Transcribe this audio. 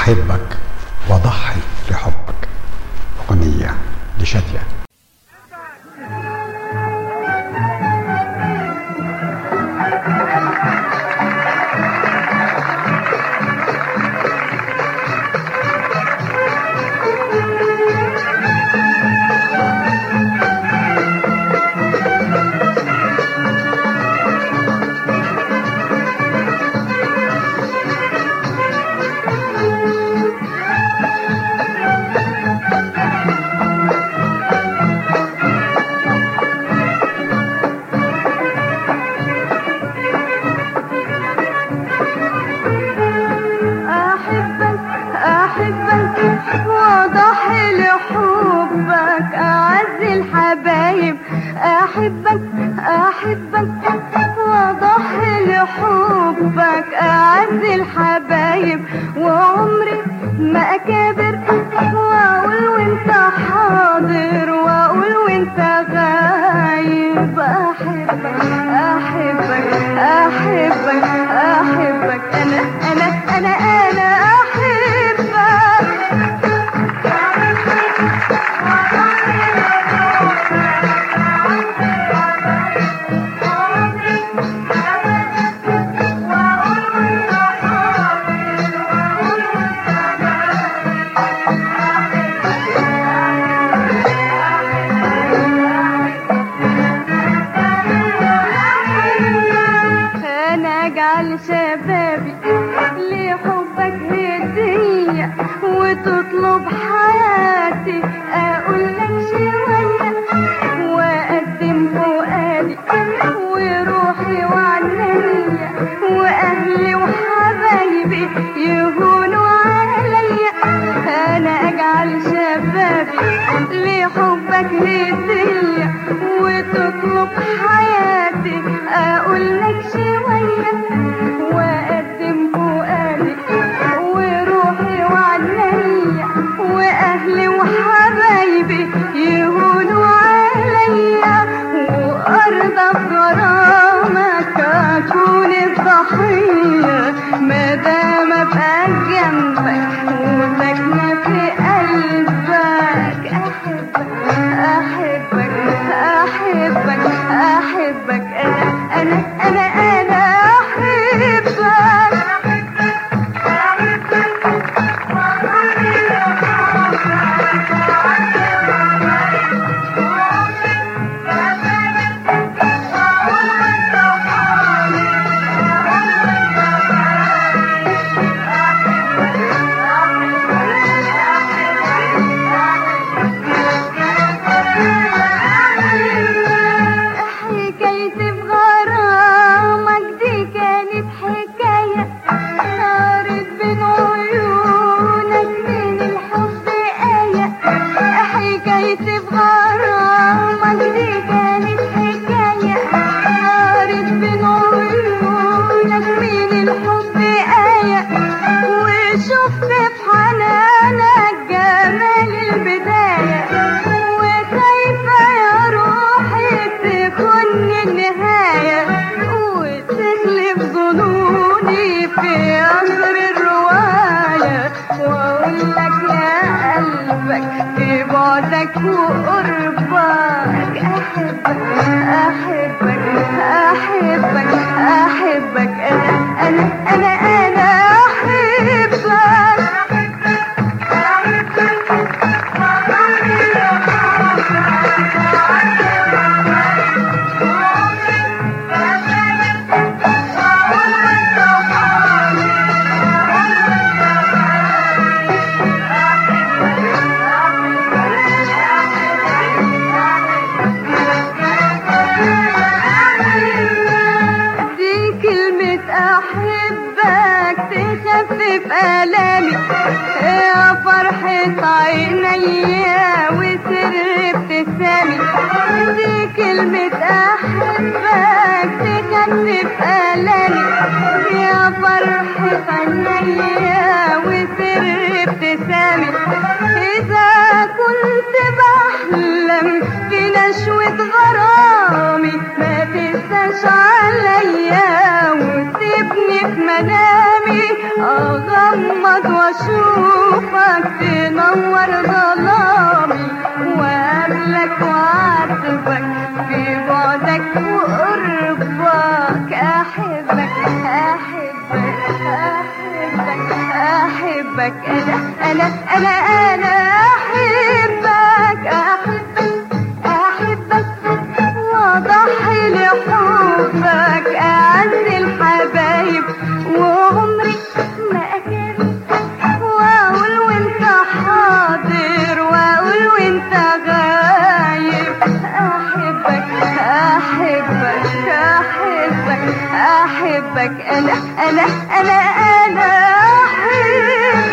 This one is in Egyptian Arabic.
أحبك وأضحي لحبك أغنية لشادية أحبك أحبك وأضحي لحبك أعز الحبايب أحبك أحبك وأضحي لحبك أعز الحبايب وعمري ما أكابر وأقول وأنت حاضر وأقول وأنت غايب أحبك أحبك أحبك أحبك أنا أنا أنا أنا أحبك انا اجعل شبابي لحبك هدية وتطلب حياتي اقول لك شوية واقدم فؤادي وروحي وعنيا واهلي وحبايبي يهونوا عليا انا اجعل شبابي لحبك هدية وتطلب حياتي اقول لك شوية واقدم فؤادي وروحي وعنيا واهلي وحبايبي يهونوا عليا وارضى بغرامك اكون الضحية ما دام ابقى جنبك وساكنة في قلبك احبك احبك احبك احبك انا انا انا انا حكايتي بغرامك دي كانت حكاية صارت بين عيونك من الحب آية حكايتي بغرامك دي كانت حكاية صارت بين عيونك من الحب آية وشفت في حنانك جمال البداية وخايفة يا روحي تكون النهاية وتخلف ظنوني في أمر الرواية وأقول لك يا قلبك في بعدك وقربك أحبك أحبك أحبك أحبك أنا أنا أنا أنا دي كلمة أحبك تخفف آلامي يا فرحة عينيا وسر ابتسامي دي كلمة أحبك تخفف آلامي يا فرحة عينيا وسر ابتسامي إذا كنت بحلم في نشوة غرامي ما تنساش عليا وتسيبني في منامي اغمض واشوفك تنور ظلامي وقابلك وعاتبك في بعدك وقربك احبك احبك احبك احبك انا انا انا انا احبك احبك احبك واضحي لحبك اعز الحبايب وعمري ما اكلت واقول وانت حاضر واقول وانت غايب احبك احبك احبك احبك انا انا انا انا احبك